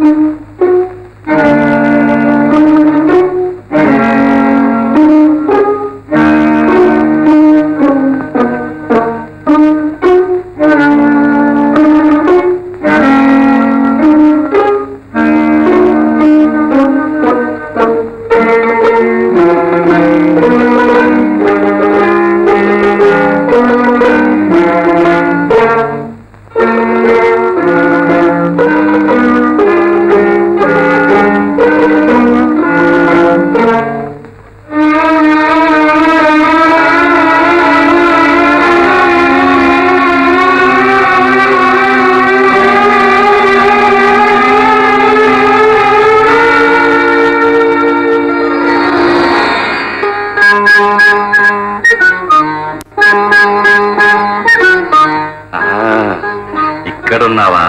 ఆ, ఇక్కడున్నావా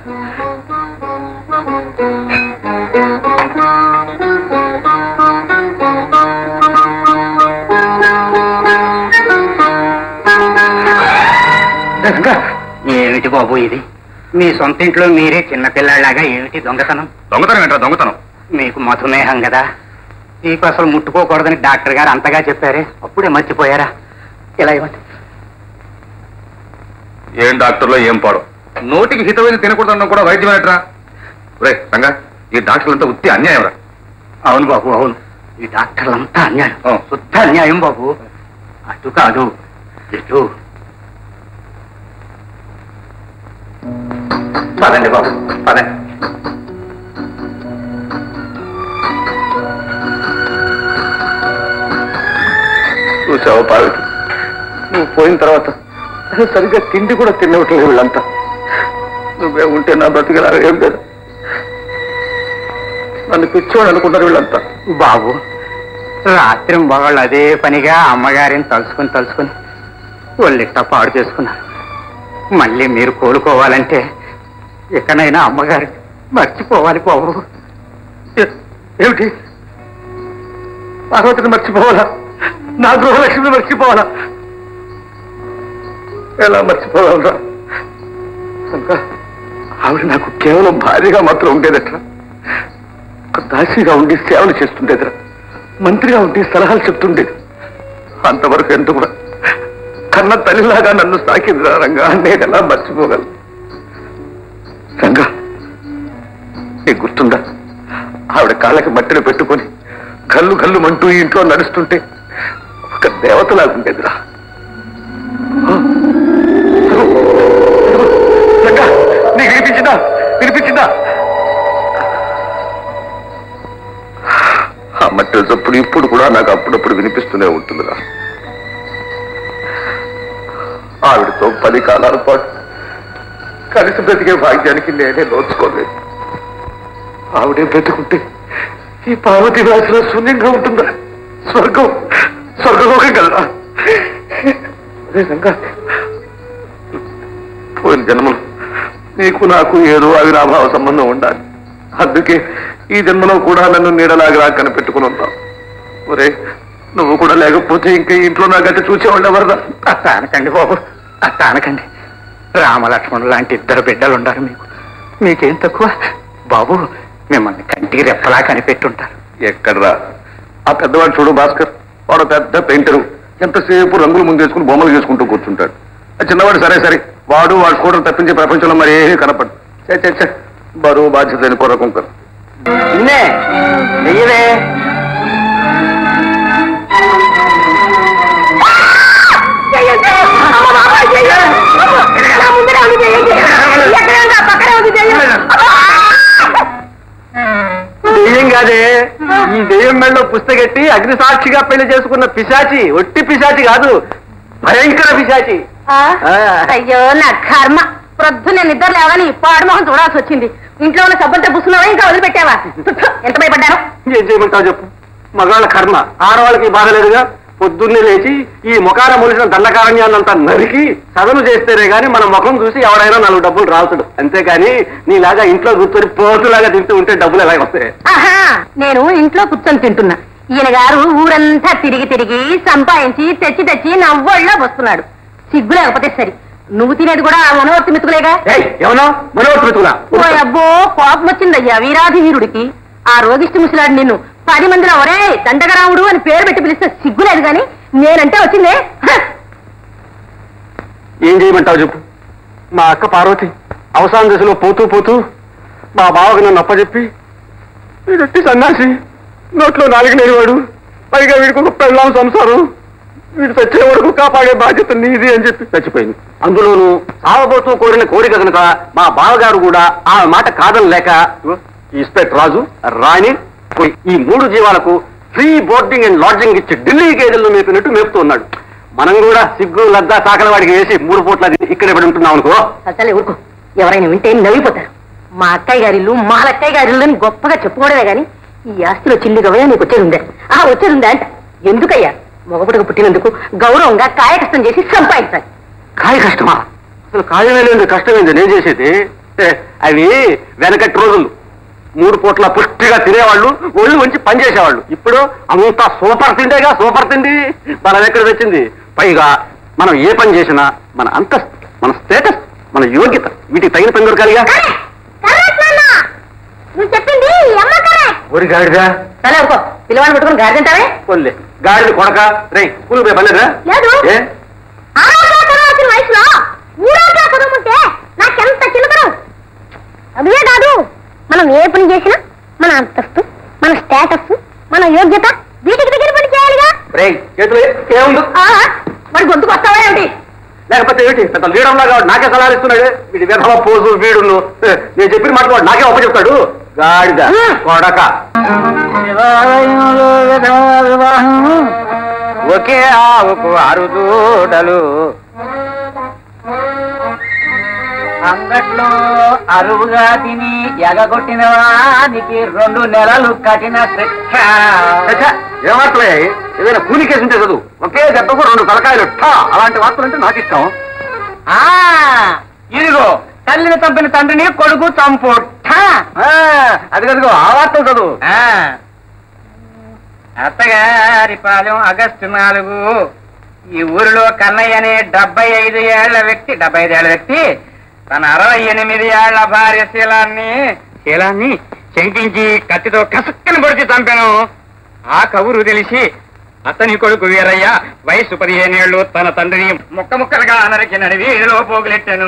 ఏమిటి బాబు ఇది మీ సొంత ఇంట్లో మీరే చిన్నపిల్లాడిలాగా ఏమిటి దొంగతనం దొంగతనం ఏంట్రా దొంగతనం మీకు మధుమేహం కదా మీకు అసలు ముట్టుకోకూడదని డాక్టర్ గారు అంతగా చెప్పారే అప్పుడే మర్చిపోయారా ఇలా ఇవ్వండి ఏం డాక్టర్లో ఏం పాడు నోటికి హితమైన తినకూడదన్న కూడా వైద్యం ఏంట్రా రే రంగా ఈ డాక్టర్లంతా ఉత్తి అన్యాయం రా అవును బాబు అవును ఈ డాక్టర్లంతా అన్యాయం ఆ. శుద్ధ అన్యాయం బాబు అటు కాదు ఇటు పదండి బాబు పదండి చూసావు పార్వతి నువ్వు పోయిన తర్వాత సరిగ్గా తిండి కూడా తినవట్లేదు వీళ్ళంతా నువ్వే ఉంటే నా బ్రతికలా ఏం లేదు నన్ను పిచ్చోడు అనుకుంటారు వీళ్ళంతా బాబు రాత్రి మగళ్ళు అదే పనిగా అమ్మగారిని తలుచుకుని తలుచుకుని ఒళ్ళిట్ట పాడు చేసుకున్నారు మళ్ళీ మీరు కోలుకోవాలంటే ఎక్కడైనా అమ్మగారి మర్చిపోవాలి బాబు ఏ- ఏమిటి పార్వతిని మర్చిపోవాలా నా గృహలక్ష్మిని మర్చిపోవాలా ఎలా మర్చిపోవాలరా ఇంకా ఆవిడ నాకు కేవలం భార్యగా మాత్రం ఉండేదట్రా ఒక దాసిగా ఉండి సేవలు చేస్తుండేదిరా మంత్రిగా ఉండి సలహాలు చెప్తుండేది అంతవరకు ఎందుకు కూడా కన్న తల్లిలాగా నన్ను సాకిందిరా రంగా నేను ఎలా మర్చిపోగలను రంగా నీకు గుర్తుందా ఆవిడ కాళ్ళకి మట్టిని పెట్టుకొని గల్లు గల్లు మంటూ ఈ ఇంట్లో నడుస్తుంటే ఒక దేవతలాగుండేదిరా ఆ? రంగా, నీకు వినిపించిందా వినిపించిందా ఆ మట్టి చప్పుడు ఇప్పుడు కూడా నాకు అప్పుడప్పుడు వినిపిస్తూనే ఉంటుందిరా ఆవిడతో పది కాలాల పాటు కలిసి బ్రతికే భాగ్యానికి నేనే నోచుకోలేదు ఆవిడే బ్రతుకుంటే ఈ పార్వతి రాశిలో శూన్యంగా ఉంటుందా స్వర్గం స్వర్గలోకం కలరా అదే రంగా పోయిన జన్మలో నీకు నాకు ఏదో అవినాభావ సంబంధం ఉండాలి అందుకే ఈ జన్మలో కూడా నన్ను నీడలాగా కనిపెట్టుకుని ఉంటావు ఒరే నువ్వు కూడా లేకపోతే ఇంకా ఈ ఇంట్లో నా గట్టి చూసేవాళ్ళు ఎవరదా అట్ట అనకండి బాబు అట్ట అనకండి రామలక్ష్మణుడు లాంటి ఇద్దరు బిడ్డలు ఉన్నారు మీకు మీకేం తక్కువ బాబు మిమ్మల్ని కంటికి రెప్పలా కనిపెట్టుంటారు ఎక్కడ్రా ఆ పెద్దవాడు చూడు భాస్కర్ వాడు పెద్ద పెయింటరు ఎంతసేపు రంగులు ముందేసుకుని బొమ్మలు చేసుకుంటూ కూర్చుంటాడు ఆ చిన్నవాడు సరే సరే వాడు వాడు కూడా తప్పించే ప్రపంచంలో మరి ఏమీ కనపడు చే చే చే బరువు బాధ్యత లేని కుర్ర కుంకరు నిన్నే వెయ్యవే దెయ్యం కాదే ఈ దెయ్యం మెళ్ళలో పుస్తకెట్టి అగ్ని సాక్షిగా పెళ్లి చేసుకున్న పిశాచి ఒట్టి పిశాచి కాదు భయంకర పిశాచి ఆ? ఆ. అయ్యో నా కర్మ ప్రొద్దున నిద్ర లేవని పాడుమోహం చూడాల్సి వచ్చింది ఇంట్లో ఉన్న సబ్బులతో పుస్తున్నావా ఇంకా వదిలిపెట్టావా తుత్తు, ఎంత భయపడ్డాను ఏం చేయమంటావు చెప్పు మగవాళ్ళ కర్మ ఆడవాళ్ళకి బాధ లేదుగా పొద్దున్నే లేచి ఈ ముఖాన మొలిసిన దండకారణ్యాన్నంతా నరికి చదును చేస్తేనే గాని మన ముఖం చూసి ఎవడైనా నాలుగు డబ్బులు రావుతాడు అంతేగాని నీలాగా ఇంట్లో కూర్చొని పోతులాగా తింటూ ఉంటే డబ్బులు ఎలా వస్తాయి ఆహా నేను ఇంట్లో కూర్చొని తింటున్నా ఈయన గారు ఊరంతా తిరిగి తిరిగి సంపాదించి తెచ్చి తెచ్చి నవ్వొళ్ళో వస్తున్నాడు సిగ్గు లేకపోతే సరి నువ్వు తినేది కూడా మనవర్తి మెతుకులేగా ఏయ్ ఏమన్నా మనోహర్ మెతుకులా ఓ అబ్బో కోపం వచ్చిందయ్యా వీరాధి వీరుడికి ఆ రోగిష్టి ముసలాడు నిన్ను పది మందిలో ఒరే దండగరాముడు అని పేరు పెట్టి పిలిస్తే సిగ్గులేదు గాని నేనంటే వచ్చిందే హ! ఏం చేయమంటావు చెప్పు మా అక్క పార్వతి అవసాన దశలో పోతూ పోతూ మా బావకు నన్ను అప్పచెప్పి వీడొట్టి సన్నాసి నోట్లో నాలుగు నేరువాడు పైగా వీడికి ఒక పెళ్ళాం సంసారం వీడు చచ్చే వరకు కాపాడే బాధ్యత నీది అని చెప్పి చచ్చిపోయింది అందులోనూ సావబోతూ కోరిన కోరిక కనుక మా బావగారు కూడా ఆ మాట కాదని లేక ఇగో, ఈ ఇన్స్పెక్టర్ రాజు రాణి పోయి ఈ మూడు జీవాలకు ఫ్రీ బోర్డింగ్ అండ్ లాడ్జింగ్ ఇచ్చి ఢిల్లీ గేదెల్లో మేపినట్టు మేపుతూ ఉన్నాడు మనం కూడా సిగ్గు లద్దా సాకల వాడికి వేసి మూడు పూట్ల ఇక్కడే పడి ఉంటున్నాం అనుకో అసలే ఊరుకో ఎవరైనా వింటే నవ్విపోతారు మా అక్కయ్య గారిల్లు మా అక్కయ్య గారిల్లు అని గొప్పగా చెప్పుకోవడమే గాని ఈ ఆస్తిలో చిల్లి గవయ నీకు వచ్చేది ఉందే ఆ వచ్చేది ఉందా అంట ఎందుకయ్యా మొగపుటకు పుట్టినందుకు గౌరవంగా కాయ కష్టం చేసి సంపాదించాలి కాయ కష్టమా అసలు కాయమే లేదు కష్టమైంది నేను చేసేది ఏ, అవి వెనకటి రోజులు మూడు పూట్ల పుష్టిగా తినేవాళ్ళు ఒళ్ళు వంచి పనిచేసేవాళ్ళు ఇప్పుడు అంతా సూపర్ తిండేగా సూపర్ తిండి మనం ఎక్కడ తెచ్చింది పైగా మనం ఏ పని చేసినా మన అంతస్తు మన స్టేటస్ మన యోగ్యత వీటికి తగిన పని దొరకాలిగా నువ్వు చెప్పింది ఊరి గాడిదా సరే ఊరుకో పిల్లవాడిని పట్టుకుని గారి తింటావే పోన్లే గాడిని కొడక రే కూలి పోయి పనిలేదా లేదు. ఏ ఆరోగ్య చదవాల్సిన వయసులో మూడోగా చదవమంటే నాకెంత చిలకరం అదే కాదు మనం ఏ పని చేసినా మన అంతస్తు మన స్టేటస్ మన యోగ్యత వీటికి దగ్గర పని చేయాలిగా రే చేతులు ఏముంది ఆ, మరి గొంతుకు వస్తావా ఏమిటి లేకపోతే ఏంటి పెద్ద లీడర్ లాగా వాడు నాకే సలహాలు ఇస్తున్నాడు వీడి విధవ పోజు వీడును ఏ, నేను చెప్పిన మాట వాడు నాకే చెప్తాడు గాడిద కొడక ఒకే ఆవుకు అరుదూడలు అంగట్లో అరువుగా తిని ఎగగొట్టిన వానికి రెండు నెలలు కఠిన శిక్ష ఛ, ఏం వార్తలయ్యాయి ఏదైనా కూలి కేసు ఉంటే చదువు ఒకే దెబ్బకు రెండు తలకాయలు ఠా అలాంటి వార్తలు అంటే నాకు ఇష్టం ఆ ఇదిగో తల్లిని చంపిన తండ్రిని కొడుకు చంపు ఠా. ఆ, అది కదుగో ఆ వార్తలు చదువు ఆ. అత్తగారి పాలెం ఆగస్టు నాలుగు ఈ ఊరిలో కన్నయ్య అనే డెబ్బై ఐదు ఏళ్ల వ్యక్తి డెబ్బై ఐదు ఏళ్ల వ్యక్తి తన అరవై ఎనిమిది ఏళ్ల భార్య శీలాన్ని శీలాన్ని శంకించి కత్తితో కసక్కని పొడిచి చంపాను ఆ కబురు తెలిసి అతని కొడుకు వీరయ్య వయసు పదిహేనేళ్లు తన తండ్రిని ముక్క ముక్కలుగా నరికినని వీధిలో పోగులెట్టాను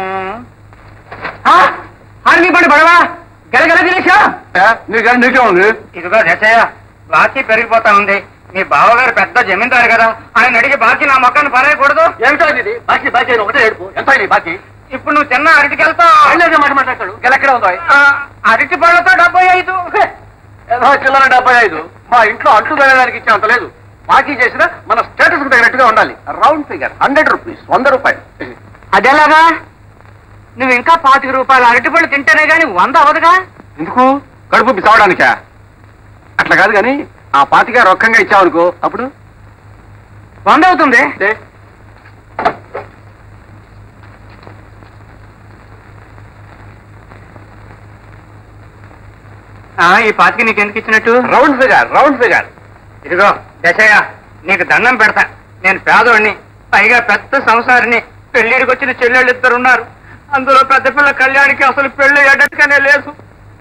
ఆర్మీ బండి పడవా గలగల దినేశా నీకు నీకే ఉంది ఇదిగో దశయ్య బాకీ పెరిగిపోతా ఉంది మీ బావగారు పెద్ద జమీందారు కదా ఆయన అడిగి బాకీ నా మొక్కను పరేయకూడదు ఏమిటో ఇది బాకీ బాకీ అని ఒకటే ఏడుపు ఎంత అయింది బాకీ ఇప్పుడు నువ్వు తిన్న అరటికెళ్తావు అన్నదే మాట మాట్లాడతాడు గెలెక్కడ ఉందో ఆ, అరటి పళ్ళతో డెబ్బై ఐదు ఏదో చిల్లర డెబ్బై ఐదు మా ఇంట్లో అంటు వేయడానికి ఇచ్చే అంత లేదు బాకీ చేసిన మన స్టేటస్ తగినట్టుగా ఉండాలి రౌండ్ ఫిగర్ హండ్రెడ్ రూపీస్ వంద రూపాయలు అదెలాగా నువ్వు ఇంకా పాతిక రూపాయలు అరటి పళ్ళు తింటేనే గాని వంద అవదుగా ఎందుకు కడుపు బిసావడానికా అట్లా కాదు కానీ ఆ పాతిగా రొక్కంగా ఇచ్చావనుకో అప్పుడు వంద అవుతుంది ఏ? ఆ, ఈ పాతికి నీకు ఎందుకు ఇచ్చినట్టు రౌండ్ ఫిగర్ రౌండ్ ఫిగర్ ఇదిగో దశయ్య నీకు దండం పెడతా నేను పేదోడిని పైగా పెద్ద సంసారిని పెళ్లిడికి వచ్చిన చెల్లెళ్ళు ఇద్దరు ఉన్నారు అందులో పెద్ద పిల్ల కళ్యాణికి అసలు పెళ్లి ఎడట్టుగానే లేదు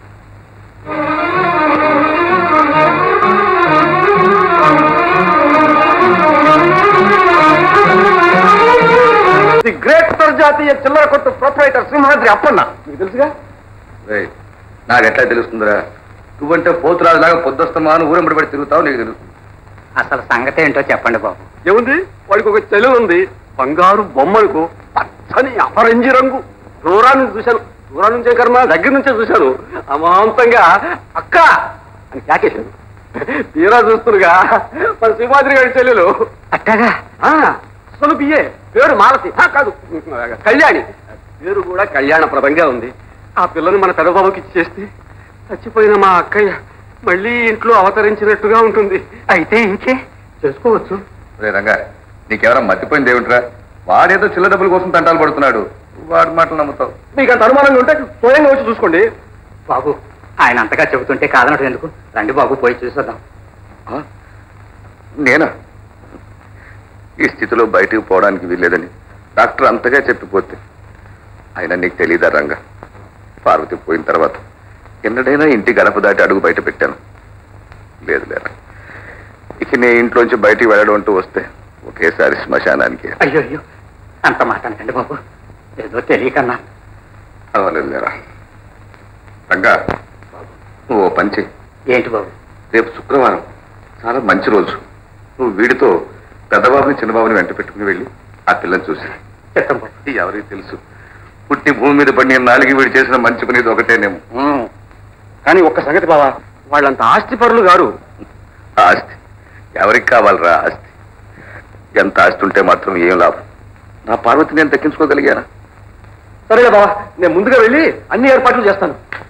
ది గ్రేట్ అంతర్జాతీయ చిల్లర కొట్టు ప్రొపరేటర్ సింహాద్రి అప్పన్న మీకు తెలుసుగా నాకెట్లా తెలుస్తుందిరా నువ్వంటే పోతురాజులాగా పొద్దుస్తమాను ఊరంబడి పడి తిరుగుతావు నీకు తెలుస్తుంది అసలు సంగతి ఏంటో చెప్పండి బాబు ఏముంది వాడికి ఒక చెల్లెలు ఉంది బంగారు బొమ్మలకు పచ్చని అపరంజి రంగు దూరాన్ని చూశాను దూరం నుంచే కర్మ దగ్గర నుంచే చూశాను అమాంతంగా అక్క అని కేకేశాను తీరా చూస్తురుగా మన సింహాద్రి గారి చెల్లెలు అట్టగా ఆ, అసలు బియ్యే పేరు మాలతి ఆ, కాదు కళ్యాణి పేరు కూడా కళ్యాణప్రదంగా ఉంది ఆ పిల్లని మన పెదబాబుకి ఇచ్చేస్తే చచ్చిపోయిన మా అక్కయ్య మళ్ళీ ఇంట్లో అవతరించినట్టుగా ఉంటుంది అయితే ఇంకే చేసుకోవచ్చు రే రంగా నీకెవరా మర్చిపోయింది ఏమిట్రా వాడేదో చిల్ల డబ్బుల కోసం తంటాలు పడుతున్నాడు వాడి మాటలు నమ్ముతావు మీకు అంత అనుమానంగా ఉంటే స్వయంగా వచ్చి చూసుకోండి బాబు ఆయన అంతగా చెబుతుంటే కాదనటం ఎందుకు రండి బాబు పోయి చూసొద్దాం ఆ? నేనా ఈ స్థితిలో బయటికి పోవడానికి వీల్లేదని డాక్టర్ అంతగా చెప్పిపోతే అయినా నీకు తెలియదా రంగా పార్వతి పోయిన తర్వాత ఎన్నడైనా ఇంటి గడప దాటి అడుగు బయట పెట్టాను లేదు లేరా ఇక నే ఇంట్లోంచి బయటికి వెళ్ళడం అంటూ వస్తే ఒకేసారి శ్మశానానికి అయ్యో అయ్యో అంత మాట అనకండి బాబు ఏదో తెలియకన్నా అవ్వలేదు లేరా రంగా నువ్వు ఓ పని చెయ్యి ఏంటి బాబు రేపు శుక్రవారం చాలా మంచి రోజు నువ్వు వీడితో పెద్దబాబుని చిన్నబాబుని వెంట పెట్టుకుని వెళ్ళి ఆ పిల్లని చూసి చిత్తం బాబు ఇది ఎవరికి తెలుసు పుట్టి భూమి మీద పడిన నాలుగు వీడు చేసిన మంచి పని ఇది ఒకటేనేమో ఉమ్. కానీ ఒక్క సంగతి బావా వాళ్ళంత ఆస్తి పరులు గారు ఆస్తి ఎవరికి కావాలరా ఆస్తి ఎంత ఆస్తి ఉంటే మాత్రం ఏం లాభం నా పార్వతి నేను దక్కించుకోగలిగానా సరేలే బావా నేను ముందుగా వెళ్ళి అన్ని ఏర్పాట్లు చేస్తాను